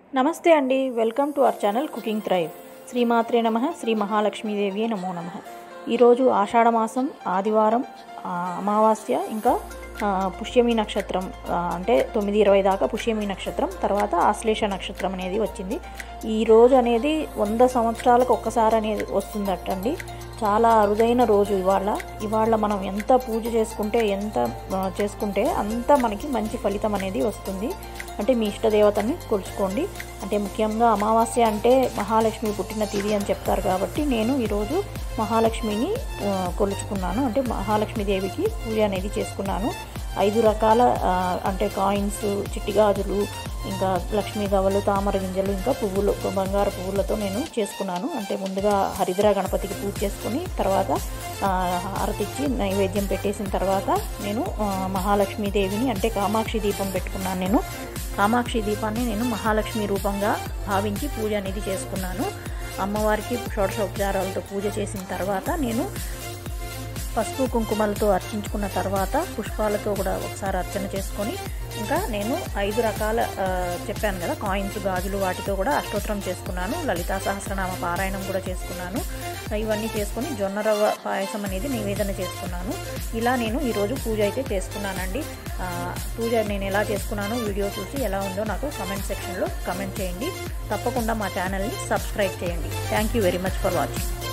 నమస్తే అండి welcome to our channel cooking thrive శ్రీమాత్రే నమ శ్రీ మహాలక్ష్మీదేవి నమో నమ ఈరోజు ఆషాఢమాసం ఆదివారం ఆ, అమావాస్య ఇంకా ఆ, పుష్యమి నక్షత్రం ఆ, అంటే తొమ్మిది ఇరవై దాకా పుష్యమి నక్షత్రం తర్వాత ఆశ్లేష నక్షత్రం అనేది వచ్చింది ఈ రోజు అనేది వంద సంవత్సరాలకు ఒక్కసారి అనేది వస్తుందటండి చాలా అరుదైన రోజు ఇవాళ ఇవాళ మనం ఎంత పూజ చేసుకుంటే ఎంత ఆ, చేసుకుంటే అంత మనకి మంచి ఫలితం అనేది వస్తుంది అంటే మీ ఇష్టదేవతని కొలుచుకోండి అంటే ముఖ్యంగా అమావాస్య అంటే మహాలక్ష్మి పుట్టిన తిథి అని చెప్తారు కాబట్టి నేను ఈరోజు మహాలక్ష్మిని ఆ, కొలుచుకున్నాను అంటే మహాలక్ష్మీదేవికి పూజ అనేది చేసుకున్నాను ఐదు రకాల ఆ, అంటే కాయిన్స్ చిట్టి గాజులు ఇంకా లక్ష్మీ గవ్వలు తామర గింజలు ఇంకా పువ్వులు బంగారు పువ్వులతో నేను చేసుకున్నాను అంటే ముందుగా హరిద్ర గణపతికి పూజ చేసుకుని తర్వాత ఆ, హారతిచ్చి నైవేద్యం పెట్టేసిన తర్వాత నేను ఆ, మహాలక్ష్మీదేవిని అంటే కామాక్షి దీపం పెట్టుకున్నాను నేను కామాక్షి దీపాన్ని నేను మహాలక్ష్మి రూపంగా భావించి పూజ అనేది చేసుకున్నాను అమ్మవారికి షోడశోపచారాలతో పూజ చేసిన తర్వాత నేను పసుపు కుంకుమలతో అర్చించుకున్న తర్వాత పుష్పాలతో కూడా ఒకసారి అర్చన చేసుకొని ఇంకా నేను ఐదు రకాల ఆ, చెప్పాను కదా కాయిన్స్ గాజులు వాటితో కూడా అష్టోత్తరం చేసుకున్నాను లలితా సహస్రనామ పారాయణం కూడా చేసుకున్నాను ఇవన్నీ చేసుకొని జొన్న రవ్వ పాయసం అనేది నివేదన చేసుకున్నాను ఇలా నేను ఈరోజు పూజ అయితే చేసుకున్నానండి ఆ, పూజ నేను ఎలా చేసుకున్నానో వీడియో చూసి ఎలా ఉందో నాకు కమెంట్ సెక్షన్లో కమెంట్ చేయండి తప్పకుండా మా ఛానల్ని సబ్స్క్రైబ్ చేయండి thank you very much for watching